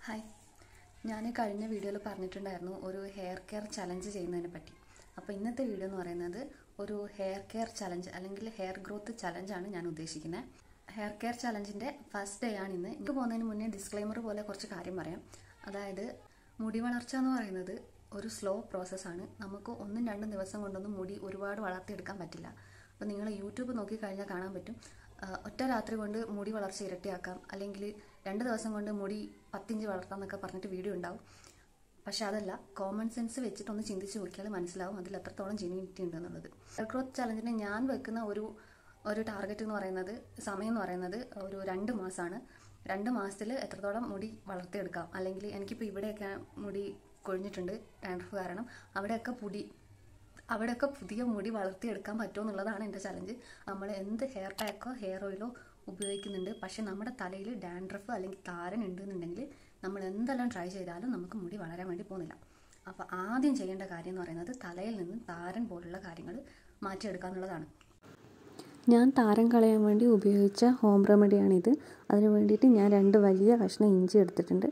hi ഞാൻ കഴിഞ്ഞ വീഡിയോയിൽ പറഞ്ഞിട്ടുണ്ടായിരുന്നു ഒരു ഹെയർ കെയർ ചലഞ്ച് ചെയ്യുന്നതിനെ പറ്റി അപ്പോൾ ഇന്നത്തെ വീഡിയോ എന്ന് പറയുന്നത് ഒരു ഹെയർ കെയർ ചലഞ്ച് അല്ലെങ്കിൽ ഹെയർ ഗ്രോത്ത് ചലഞ്ചാണ് ഞാൻ ഉദ്ദേശിക്കുന്നത് ഹെയർ കെയർ ചലഞ്ചിൻ്റെ ഫസ്റ്റ് ഡേ ആണ് ഇന്ന് എനിക്ക് പോകുന്നതിന് മുന്നേ ഡിസ്ക്ലൈമർ പോലെ കുറച്ച് കാര്യം പറയാം അതായത് മുടി വളർച്ച എന്ന് പറയുന്നത് ഒരു സ്ലോ പ്രോസസ്സാണ് നമുക്ക് ഒന്നും രണ്ടും ദിവസം കൊണ്ടൊന്നും മുടി ഒരുപാട് വളർത്തിയെടുക്കാൻ പറ്റില്ല അപ്പോൾ നിങ്ങൾ യൂട്യൂബ് നോക്കിക്കഴിഞ്ഞാൽ കാണാൻ പറ്റും ഒറ്റ രാത്രി കൊണ്ട് മുടി വളർച്ച ഇരട്ടിയാക്കാം അല്ലെങ്കിൽ രണ്ട് ദിവസം കൊണ്ട് മുടി പത്തിഞ്ച് വളർത്താം എന്നൊക്കെ പറഞ്ഞിട്ട് വീഡിയോ ഉണ്ടാവും പക്ഷെ അതല്ല കോമൺ സെൻസ് വെച്ചിട്ട് ഒന്ന് ചിന്തിച്ച് നോക്കിയാൽ മനസ്സിലാവും അതിൽ എത്രത്തോളം ജെന്യൂനിറ്റി ഉണ്ടെന്നുള്ളത് ഹെയർ ഗ്രോത്ത് ചലഞ്ചിന് ഞാൻ വെക്കുന്ന ഒരു ഒരു ടാർഗറ്റ് എന്ന് പറയുന്നത് സമയം എന്ന് പറയുന്നത് ഒരു രണ്ട് മാസമാണ് രണ്ട് മാസത്തിൽ എത്രത്തോളം മുടി വളർത്തിയെടുക്കാം അല്ലെങ്കിൽ എനിക്കിപ്പോൾ ഇവിടെയൊക്കെ മുടി കൊഴിഞ്ഞിട്ടുണ്ട് ഡാൻഡ്രഫ് കാരണം അവിടെയൊക്കെ പൊടി അവിടെയൊക്കെ പുതിയ മുടി വളർത്തിയെടുക്കാൻ പറ്റുമോ എന്നുള്ളതാണ് എൻ്റെ ചലഞ്ച് നമ്മൾ എന്ത് ഹെയർ പാക്കോ ഹെയർ ഓയിലോ ഉപയോഗിക്കുന്നുണ്ട് പക്ഷേ നമ്മുടെ തലയിൽ ഡാൻഡ്രഫ് അല്ലെങ്കിൽ താരൻ ഉണ്ടെന്നുണ്ടെങ്കിൽ നമ്മൾ എന്തെല്ലാം ട്രൈ ചെയ്താലും നമുക്ക് മുടി വളരാൻ വേണ്ടി പോകുന്നില്ല അപ്പോൾ ആദ്യം ചെയ്യേണ്ട കാര്യം എന്ന് പറയുന്നത് തലയിൽ നിന്ന് താരൻ പോലുള്ള കാര്യങ്ങൾ മാറ്റിയെടുക്കുക എന്നുള്ളതാണ് ഞാൻ താരം കളയാൻ വേണ്ടി ഉപയോഗിച്ച ഹോം റെമഡിയാണിത് അതിന് വേണ്ടിയിട്ട് ഞാൻ രണ്ട് വലിയ കഷ്ണം ഇഞ്ചി എടുത്തിട്ടുണ്ട്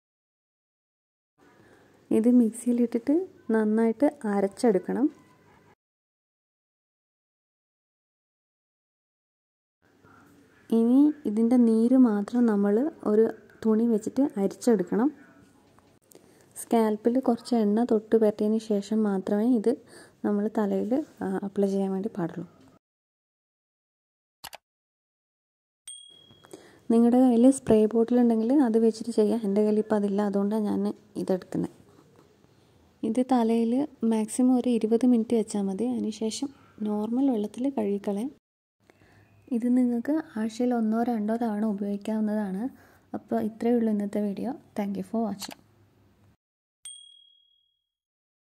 ഇത് മിക്സിയിലിട്ടിട്ട് നന്നായിട്ട് അരച്ചെടുക്കണം ഇനി ഇതിൻ്റെ നീര് മാത്രം നമ്മൾ ഒരു തുണി വെച്ചിട്ട് അരിച്ചെടുക്കണം സ്കാൽപ്പിൽ കുറച്ച് എണ്ണ തൊട്ട് പറ്റിയതിന് ശേഷം മാത്രമേ ഇത് നമ്മൾ തലയിൽ അപ്ലൈ ചെയ്യാൻ വേണ്ടി പാടുള്ളൂ നിങ്ങളുടെ കയ്യിൽ സ്പ്രേ ബോട്ടിൽ ഉണ്ടെങ്കിൽ അത് വെച്ചിട്ട് ചെയ്യാം എൻ്റെ കയ്യിൽ ഇപ്പോൾ അതില്ല അതുകൊണ്ടാണ് ഞാൻ ഇതെടുക്കുന്നത് ഇത് തലയിൽ മാക്സിമം ഒരു ഇരുപത് മിനിറ്റ് വെച്ചാൽ മതി അതിനുശേഷം നോർമൽ വെള്ളത്തിൽ കഴുകിക്കളയാം ഇത് നിങ്ങൾക്ക് ആഴ്ചയിൽ ഒന്നോ രണ്ടോ തവണ ഉപയോഗിക്കാവുന്നതാണ് അപ്പോൾ ഇത്രയേ ഉള്ളൂ ഇന്നത്തെ video thank you for watching